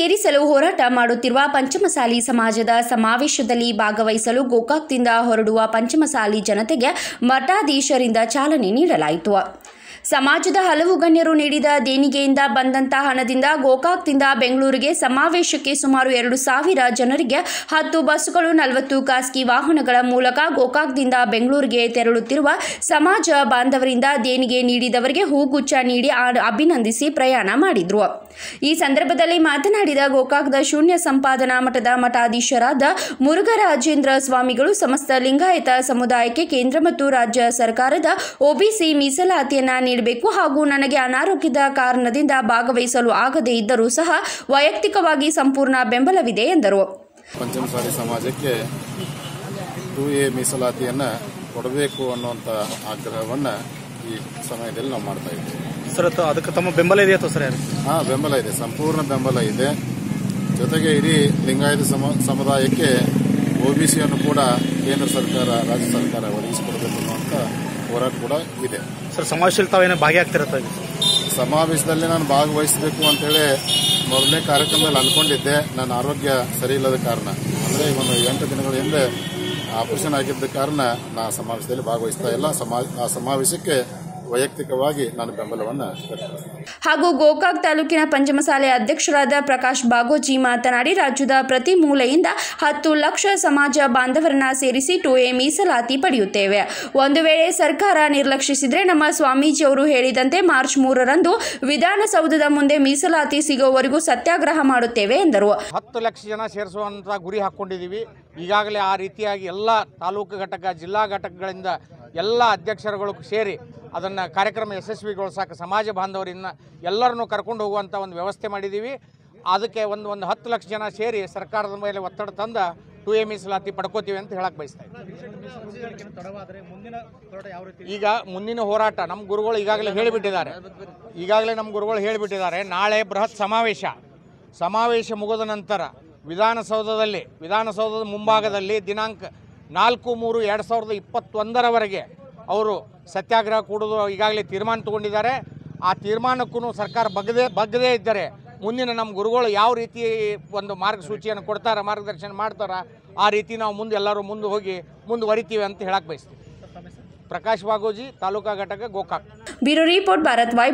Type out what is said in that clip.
ಸೇರಿಸಲು ಹೋರಾಟ ಮಾಡುತ್ತಿರುವ ಪಂಚಮಸಾಲಿ ಸಮಾಜದ ಸಮಾವೇಶದಲ್ಲಿ ಭಾಗವಹಿಸಲು ಗೋಕಾಕ್ದಿಂದ ಹೊರಡುವ ಪಂಚಮಸಾಲಿ ಜನತೆಗೆ ಮಠಾಧೀಶರಿಂದ ಚಾಲನೆ ನೀಡಲಾಯಿತು ಸಮಾಜದ ಹಲವು ಗಣ್ಯರು ನೀಡಿದ ದೇಣಿಗೆಯಿಂದ ಬಂದಂತ ಹಣದಿಂದ ಗೋಕಾಕ್ದಿಂದ ಬೆಂಗಳೂರಿಗೆ ಸಮಾವೇಶಕ್ಕೆ ಸುಮಾರು ಎರಡು ಸಾವಿರ ಜನರಿಗೆ ಹತ್ತು ಬಸ್ಸುಗಳು ನಲವತ್ತು ಖಾಸಗಿ ವಾಹನಗಳ ಮೂಲಕ ಗೋಕಾಕ್ದಿಂದ ಬೆಂಗಳೂರಿಗೆ ತೆರಳುತ್ತಿರುವ ಸಮಾಜ ಬಾಂಧವರಿಂದ ದೇಣಿಗೆ ನೀಡಿದವರಿಗೆ ಹೂಗುಚ್ಛ ನೀಡಿ ಆ- ಅಭಿನಂದಿಸಿ ಪ್ರಯಾಣ ಮಾಡಿದ್ರು ಈ ಸಂದರ್ಭದಲ್ಲಿ ಮಾತನಾಡಿದ ಗೋಕಾಕ್ದ ಶೂನ್ಯ ಸಂಪಾದನಾ ಮಠದ ಮಠಾಧೀಶರಾದ ಮುರುಘರಾಜೇಂದ್ರ ಸ್ವಾಮಿಗಳು ಸಮಸ್ತ ಲಿಂಗಾಯತ ಸಮುದಾಯಕ್ಕೆ ಕೇಂದ್ರ ಮತ್ತು ರಾಜ್ಯ ಸರ್ಕಾರದ ಒಬಿಸಿ ಮೀಸಲಾತಿಯನ್ನ ನೀಡಬೇಕು ಹಾಗೂ ನನಗೆ ಅನಾರೋಗ್ಯದ ಕಾರಣದಿಂದ ಭಾಗವಹಿಸಲು ಆಗದೇ ಇದ್ದರೂ ಸಹ ವೈಯಕ್ತಿಕವಾಗಿ ಸಂಪೂರ್ಣ ಬೆಂಬಲವಿದೆ ಎಂದರು ಪಂಚಮಸಾಲಿ ಸಮಾಜಕ್ಕೆ ಟು ಎ ಮೀಸಲಾತಿಯನ್ನು ಕೊಡಬೇಕು ಅನ್ನುವಂಥ ಆಗ್ರಹವನ್ನು ಈ ಸಮಯದಲ್ಲಿ ನಾವು ಮಾಡ್ತಾ ಇದ್ದೀವಿ ಸರ್ ಅಥವಾ ಅದಕ್ಕೆ ತಮ್ಮ ಬೆಂಬಲ ಇದೆಯಾ ಅಥವಾ ಸರ್ ಯಾರು ಹಾಂ ಬೆಂಬಲ ಇದೆ ಸಂಪೂರ್ಣ ಬೆಂಬಲ ಇದೆ ಜೊತೆಗೆ ಇಡೀ ಲಿಂಗಾಯತ ಸಮ ಸಮುದಾಯಕ್ಕೆ ಒಬಿಸಿಯನ್ನು ಕೂಡ ಕೇಂದ್ರ ಸರ್ಕಾರ ರಾಜ್ಯ ಸರ್ಕಾರ ಒದಗಿಸಿಕೊಡಬೇಕು ಅನ್ನುವಂಥ ಹೋರಾಟ ಕೂಡ ಇದೆ ಸರ್ ಸಮಾವೇಶದಲ್ಲಿ ತಾವೇನೋ ಭಾಗಿಯಾಗ್ತಿರತ್ತ ಸಮಾವೇಶದಲ್ಲಿ ನಾನು ಭಾಗವಹಿಸಬೇಕು ಅಂತೇಳಿ ಮೊದಲನೇ ಕಾರ್ಯಕ್ರಮದಲ್ಲಿ ಅನ್ಕೊಂಡಿದ್ದೆ ನನ್ನ ಆರೋಗ್ಯ ಸರಿ ಇಲ್ಲದ ಕಾರಣ ಅಂದರೆ ಒಂದು ಎಂಟು ದಿನಗಳ ಹಿಂದೆ ಆಪರೇಷನ್ ಆಗಿದ್ದ ಕಾರಣ ನಾ ಸಮಾವೇಶದಲ್ಲಿ ಭಾಗವಹಿಸ್ತಾ ಇಲ್ಲ ಸಮಾ ಆ ಸಮಾವೇಶಕ್ಕೆ ವೈಯಕ್ತಿಕವಾಗಿ ನಾನು ಬೆಂಬಲವನ್ನು ವ್ಯಕ್ತಪಡಿಸ್ತೇನೆ ಹಾಗೂ ಗೋಕಾಕ್ ತಾಲೂಕಿನ ಪಂಚಮಸಾಲೆ ಅಧ್ಯಕ್ಷರಾದ ಪ್ರಕಾಶ್ ಬಾಗೋಜಿ ಮಾತನಾಡಿ ರಾಜ್ಯದ ಪ್ರತಿ ಮೂಲೆಯಿಂದ ಹತ್ತು ಲಕ್ಷ ಸಮಾಜ ಬಾಂಧವರನ್ನ ಸೇರಿಸಿ ಟು ಎ ಮೀಸಲಾತಿ ಪಡೆಯುತ್ತೇವೆ ಒಂದು ವೇಳೆ ಸರ್ಕಾರ ನಿರ್ಲಕ್ಷಿಸಿದ್ರೆ ನಮ್ಮ ಸ್ವಾಮೀಜಿಯವರು ಹೇಳಿದಂತೆ ಮಾರ್ಚ್ ಮೂರರಂದು ವಿಧಾನಸೌಧದ ಮುಂದೆ ಮೀಸಲಾತಿ ಸಿಗುವವರೆಗೂ ಸತ್ಯಾಗ್ರಹ ಮಾಡುತ್ತೇವೆ ಎಂದರು ಹತ್ತು ಲಕ್ಷ ಜನ ಸೇರಿಸುವಂಥ ಗುರಿ ಹಾಕ್ಕೊಂಡಿದ್ದೀವಿ ಈಗಾಗಲೇ ಆ ರೀತಿಯಾಗಿ ಎಲ್ಲ ತಾಲೂಕು ಘಟಕ ಜಿಲ್ಲಾ ಘಟಕಗಳಿಂದ ಎಲ್ಲ ಅಧ್ಯಕ್ಷರುಗಳು ಸೇರಿ ಅದನ್ನು ಕಾರ್ಯಕ್ರಮ ಯಶಸ್ವಿಗೊಳಿಸಕ್ಕೆ ಸಮಾಜ ಬಾಂಧವರಿಂದ ಎಲ್ಲರನ್ನೂ ಕರ್ಕೊಂಡು ಹೋಗುವಂಥ ಒಂದು ವ್ಯವಸ್ಥೆ ಮಾಡಿದ್ದೀವಿ ಅದಕ್ಕೆ ಒಂದು ಒಂದು ಹತ್ತು ಲಕ್ಷ ಜನ ಸೇರಿ ಸರ್ಕಾರದ ಮೇಲೆ ಒತ್ತಡ ತಂದ ಟು ಎ ಮೀಸಲಾತಿ ಪಡ್ಕೋತೀವಿ ಅಂತ ಹೇಳಕ್ಕೆ ಬಯಸ್ತಾ ಇದ್ದೀನಿ ಈಗ ಮುಂದಿನ ಹೋರಾಟ ನಮ್ಮ ಗುರುಗಳು ಈಗಾಗಲೇ ಹೇಳಿಬಿಟ್ಟಿದ್ದಾರೆ ಈಗಾಗಲೇ ನಮ್ಮ ಗುರುಗಳು ಹೇಳಿಬಿಟ್ಟಿದ್ದಾರೆ ನಾಳೆ ಬೃಹತ್ ಸಮಾವೇಶ ಸಮಾವೇಶ ಮುಗಿದ ನಂತರ ವಿಧಾನಸೌಧದಲ್ಲಿ ವಿಧಾನಸೌಧದ ಮುಂಭಾಗದಲ್ಲಿ ದಿನಾಂಕ ನಾಲ್ಕು ಮೂರು ಎರಡು ಸಾವಿರದ ಇಪ್ಪತ್ತೊಂದರವರೆಗೆ ಅವರು ಸತ್ಯಾಗ್ರಹ ಕೂಡೋದು ಈಗಾಗಲೇ ತೀರ್ಮಾನ ತಗೊಂಡಿದ್ದಾರೆ ಆ ತೀರ್ಮಾನಕ್ಕೂ ಸರ್ಕಾರ ಬಗ್ಗದೇ ಬಗ್ಗದೇ ಇದ್ದರೆ ಮುಂದಿನ ನಮ್ಮ ಗುರುಗಳು ಯಾವ ರೀತಿ ಒಂದು ಮಾರ್ಗಸೂಚಿಯನ್ನು ಕೊಡ್ತಾರ ಮಾರ್ಗದರ್ಶನ ಮಾಡ್ತಾರ ಆ ರೀತಿ ನಾವು ಮುಂದೆ ಎಲ್ಲರೂ ಮುಂದೆ ಹೋಗಿ ಮುಂದುವರಿತೀವಿ ಅಂತ ಹೇಳಕ್ಕೆ ಬಯಸ್ತೀವಿ ಪ್ರಕಾಶ್ ಬಾಗೋಜಿ ತಾಲೂಕಾ ಘಟಕ Gokak bureau report Bharat Y